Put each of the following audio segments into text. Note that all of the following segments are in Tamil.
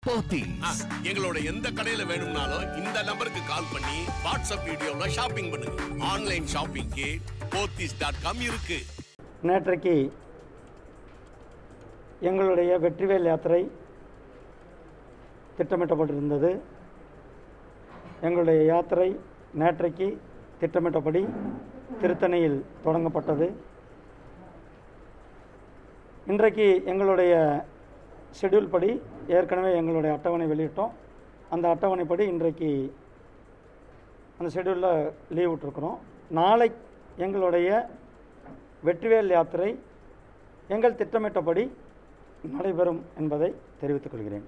போத்தீஸ் எங்களோட எந்த கடையில வேணும்னாலும் இந்த நம்பருக்கு கால் பண்ணி வாட்ஸ்அப் வீடியோல ஷாப்பிங் பண்ணுங்க ஆன்லைன் ஷாப்பிங்க்கு போத்தீஸ் டாட் காம் இருக்கு நேற்றைக்கு எங்களுடைய வெற்றிவேல் யாத்திரை திட்டமிட்டப்பட்டிருந்தது எங்களுடைய யாத்திரை நேற்றைக்கு திட்டமிட்டபடி திருத்தணியில் தொடங்கப்பட்டது இன்றைக்கு எங்களுடைய ஷெட்யூல் படி ஏற்கனவே எங்களுடைய அட்டவணை வெளியிட்டோம் அந்த அட்டவணைப்படி இன்றைக்கு அந்த ஷெட்யூலில் லீவ் விட்டுருக்குறோம் நாளை எங்களுடைய வெற்றிவேல் யாத்திரை எங்கள் திட்டமிட்டபடி நடைபெறும் என்பதை தெரிவித்துக் கொள்கிறேன்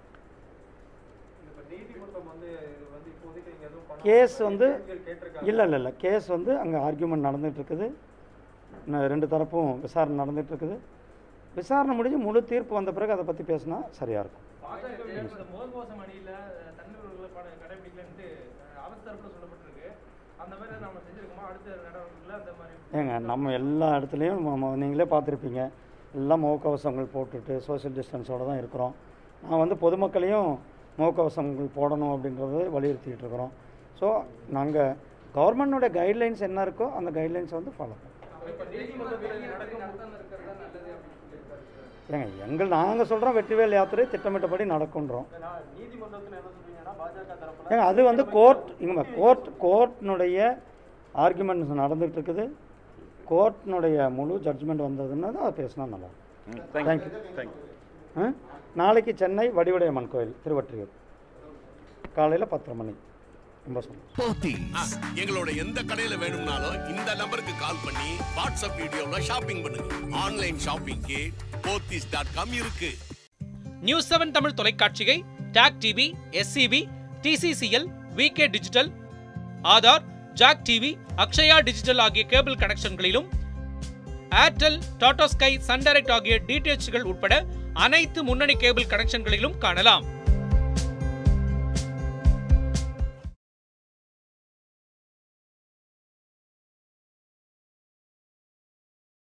கேஸ் வந்து இல்லை இல்லை இல்லை கேஸ் வந்து அங்கே ஆர்கியூமெண்ட் நடந்துகிட்டு இருக்குது இன்னும் ரெண்டு தரப்பும் விசாரணை நடந்துகிட்டு இருக்குது விசாரணை முடிஞ்சு முழு தீர்ப்பு வந்த பிறகு அதை பற்றி பேசினா சரியாக இருக்கும் இந்த முகக்கவசம் அணியில அஹ், தண்ணீர் ஒழுங்குகளை கடைபிடிக்கலன்ட்டு அஹ், அரசு தரப்புல சொல்லப்பட்டிருக்கு அந்த மாதிரி நம்ம செஞ்சிருக்கோமா அடுத்த நடவடிக்கையில் அந்த மாதிரி ஏங்க நம்ம எல்லா இடத்துலையும் ம- ம- நீங்களே பார்த்துருப்பீங்க எல்லாம் முகக்கவசங்கள் போட்டுட்டு சோஷியல் டிஸ்டன்ஸோடு தான் இருக்கிறோம் நான் வந்து பொதுமக்களையும் முகக்கவசங்கள் போடணும் அப்படின்றத வலியுறுத்திட்டு இருக்கிறோம் ஸோ நாங்கள் கவர்மெண்டோட கைட்லைன்ஸ் என்ன இருக்கோ அந்த கைட்லைன்ஸை வந்து ஃபாலோ பண்ணுறோம் இப்போ நீதிமன்றத்தில் நடக்கும் ஏங்க எங்கள் நாங்கள் சொல்கிறோம் வெற்றிவேல் யாத்திரை திட்டமிட்டபடி நடக்குன்றோம் நீதிமன்றத்தில் என்ன சொல்றீங்கன்னா பாஜக தரப்புல ஏங்க அது வந்து கோர்ட் இங்கே கோர்ட் கோர்ட்னுடைய ஆர்குமெண்ட்ஸ் நடந்துகிட்டு இருக்குது கோர்ட்னுடைய முழு ஜட்ஜ்மெண்ட் வந்ததுன்னா தான் அதை பேசினா நல்லா தேங்க்யூ ஆ நாளைக்கு சென்னை வடிவுடையம்மன் கோயில் திருவற்றியூர் காலையில் பத்தரை மணி ரொம்ப சந்தோஷம் போத்தீஸ் எங்களோட எந்த கடையில வேணும்னாலும் இந்த நம்பருக்கு கால் பண்ணி வாட்ஸ்அப் வீடியோல ஷாப்பிங் பண்ணுங்க ஆன்லைன் ஷாப்பிங்க்கு போத்தீஸ் டாட் காம் இருக்கு நியூஸ் செவன் தமிழ் தொலைக்காட்சியை TAC TV SCB TCCL VK digital Aadhaar Jack TV Akshaya digital ஆகிய கேபிள் கனெக்ஷன்களிலும் Airtel Tata Sky Sun Direct ஆகிய டிடிஎச்கள் உட்பட அனைத்து முன்னணி கேபிள் கனெக்ஷன்களிலும் காணலாம்